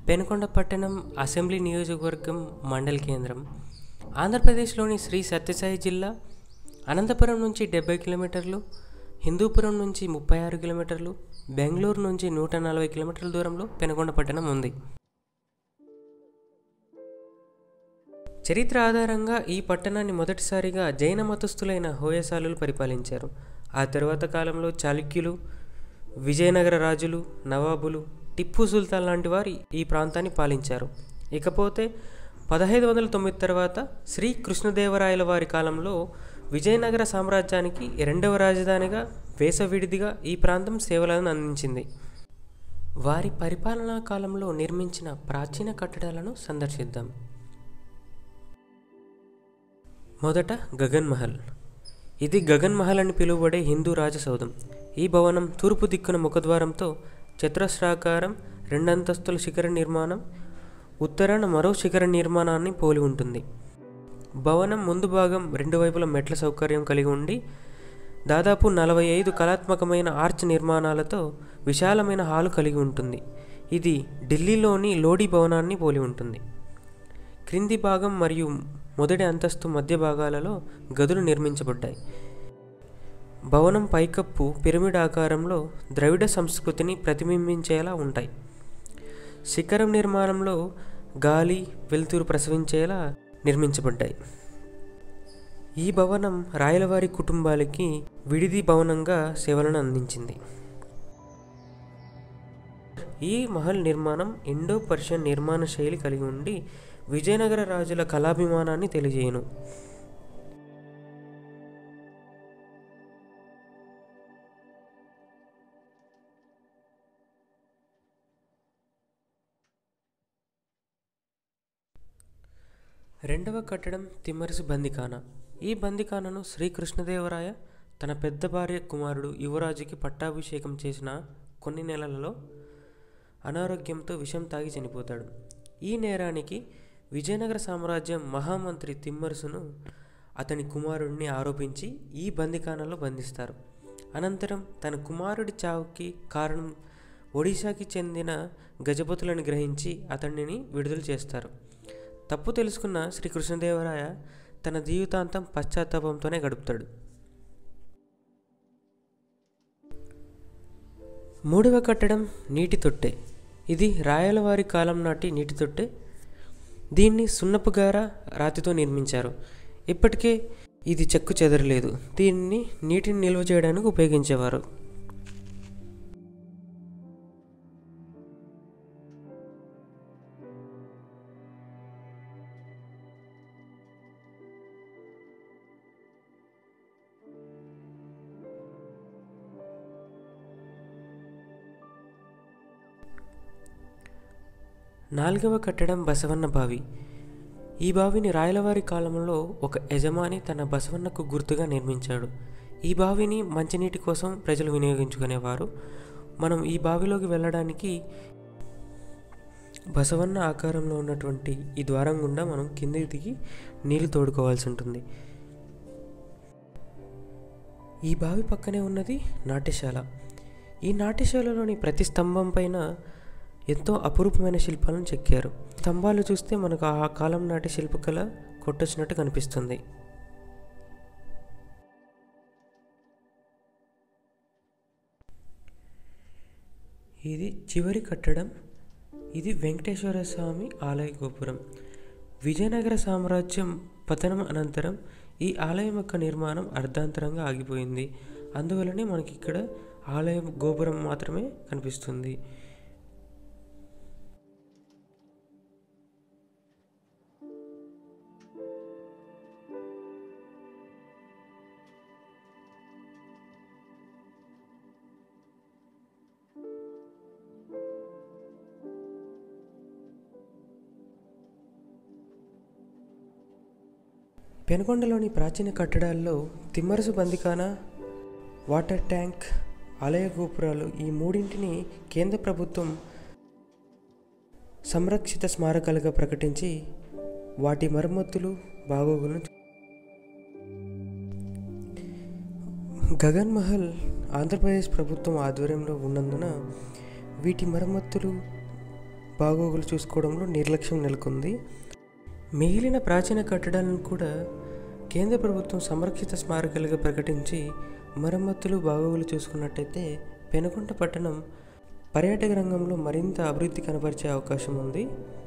పెనుకొండ పట్టణం అసెంబ్లీ నియోజకవర్గం మండల్ కేంద్రం ఆంధ్రప్రదేశ్లోని శ్రీ సత్యసాయి జిల్లా అనంతపురం నుంచి డెబ్బై కిలోమీటర్లు హిందూపురం నుంచి ముప్పై ఆరు కిలోమీటర్లు బెంగళూరు నుంచి నూట నలభై కిలోమీటర్ల దూరంలో పెనుకొండ పట్టణం ఉంది చరిత్ర ఆధారంగా ఈ పట్టణాన్ని మొదటిసారిగా జైన మతస్థులైన హోయసాలులు పరిపాలించారు ఆ తరువాత కాలంలో చాళుక్యులు విజయనగర రాజులు నవాబులు టిప్పు సుల్తాన్ లాంటి వారు ఈ ప్రాంతాన్ని పాలించారు ఇకపోతే పదహైదు వందల తొమ్మిది తర్వాత శ్రీ కృష్ణదేవరాయల వారి కాలంలో విజయనగర సామ్రాజ్యానికి రెండవ రాజధానిగా వేసవిడిదిగా ఈ ప్రాంతం సేవలను అందించింది వారి పరిపాలనా కాలంలో నిర్మించిన ప్రాచీన కట్టడాలను సందర్శిద్దాం మొదట గగన్ మహల్ ఇది గగన్ మహల్ అని పిలువబడే హిందూ రాజసౌధం ఈ భవనం తూర్పు దిక్కున ముఖద్వారంతో చతురస్రాకారం రెండంతస్తుల శిఖర నిర్మాణం ఉత్తరాన మరో శిఖర నిర్మాణాన్ని పోలి ఉంటుంది భవనం ముందు భాగం రెండు వైపుల మెట్ల సౌకర్యం కలిగి ఉండి దాదాపు నలభై ఐదు కళాత్మకమైన ఆర్చ్ నిర్మాణాలతో విశాలమైన హాలు కలిగి ఉంటుంది ఇది ఢిల్లీలోని లోడీ భవనాన్ని పోలి ఉంటుంది క్రింది భాగం మరియు మొదటి అంతస్తు మధ్య భాగాలలో గదులు నిర్మించబడ్డాయి భవనం పైకప్పు పిరమిడ్ ఆకారంలో ద్రవిడ సంస్కృతిని ప్రతిబింబించేలా ఉంటాయి శిఖరం నిర్మాణంలో గాలి వెలుతురు ప్రసవించేలా నిర్మించబడ్డాయి ఈ భవనం రాయలవారి కుటుంబాలకి విడిది భవనంగా సేవలను అందించింది ఈ మహల్ నిర్మాణం ఇండో పర్షియన్ నిర్మాణ శైలి కలిగి ఉండి విజయనగర రాజుల కళాభిమానాన్ని తెలియజేయను రెండవ కట్టడం తిమ్మరసు బందిఖానా ఈ బందిఖానను శ్రీకృష్ణదేవరాయ తన పెద్ద భార్య కుమారుడు యువరాజుకి పట్టాభిషేకం చేసిన కొన్ని నెలలలో అనారోగ్యంతో విషం తాగి చనిపోతాడు ఈ నేరానికి విజయనగర సామ్రాజ్యం మహామంత్రి తిమ్మరసును అతని కుమారుడిని ఆరోపించి ఈ బందిఖానాలో బంధిస్తారు అనంతరం తన కుమారుడి చావుకి కారణం ఒడిశాకి చెందిన గజపతులను గ్రహించి అతనిని విడుదల చేస్తారు తప్పు తెలుసుకున్న శ్రీ కృష్ణదేవరాయ తన జీవితాంతం పశ్చాత్తాపంతోనే గడుపుతాడు మూడవ కట్టడం నీటి తొట్టె ఇది రాయలవారి కాలం నాటి నీటి తొట్టె దీన్ని సున్నపుగార రాతితో నిర్మించారు ఇప్పటికే ఇది చెక్కు చెదరలేదు దీన్ని నీటిని నిల్వ చేయడానికి ఉపయోగించేవారు నాలుగవ కట్టడం బసవన్న బావి ఈ బావిని రాయలవారి కాలంలో ఒక యజమాని తన బసవన్నకు గుర్తుగా నిర్మించాడు ఈ బావిని మంచినీటి కోసం ప్రజలు వినియోగించుకునేవారు మనం ఈ బావిలోకి వెళ్ళడానికి బసవన్న ఆకారంలో ఉన్నటువంటి ఈ ద్వారం గుండా మనం కిందికి దిగి నీళ్లు తోడుకోవాల్సి ఉంటుంది ఈ బావి పక్కనే ఉన్నది నాట్యశాల ఈ నాట్యశాలలోని ప్రతి స్తంభం పైన ఎంతో అపురూపమైన శిల్పాలను చెక్కారు స్తంభాలు చూస్తే మనకు ఆ కాలం నాటి శిల్పకళ కొట్టొచ్చినట్టు కనిపిస్తుంది ఇది చివరి కట్టడం ఇది వెంకటేశ్వర స్వామి ఆలయ గోపురం విజయనగర సామ్రాజ్యం పతనం అనంతరం ఈ ఆలయం యొక్క నిర్మాణం అర్ధాంతరంగా ఆగిపోయింది అందువలనే మనకి ఇక్కడ ఆలయం గోపురం మాత్రమే కనిపిస్తుంది పెనుకొండలోని ప్రాచీన కట్టడాల్లో తిమ్మరసు బందికాన వాటర్ ట్యాంక్ ఆలయ గోపురాలు ఈ మూడింటిని కేంద్ర ప్రభుత్వం సంరక్షిత స్మారకాలుగా ప్రకటించి వాటి మరమ్మతులు బాగోగులను గగన్ మహల్ ఆంధ్రప్రదేశ్ ప్రభుత్వం ఆధ్వర్యంలో ఉన్నందున వీటి మరమ్మతులు బాగోగులు చూసుకోవడంలో నిర్లక్ష్యం నెలకొంది మిగిలిన ప్రాచీన కట్టడాలను కూడా కేంద్ర ప్రభుత్వం సంరక్షిత స్మారకాలుగా ప్రకటించి మరమ్మతులు బాగోగులు చూసుకున్నట్టయితే పెనుకొండ పట్టణం పర్యాటక రంగంలో మరింత అభివృద్ధి కనబరిచే అవకాశం ఉంది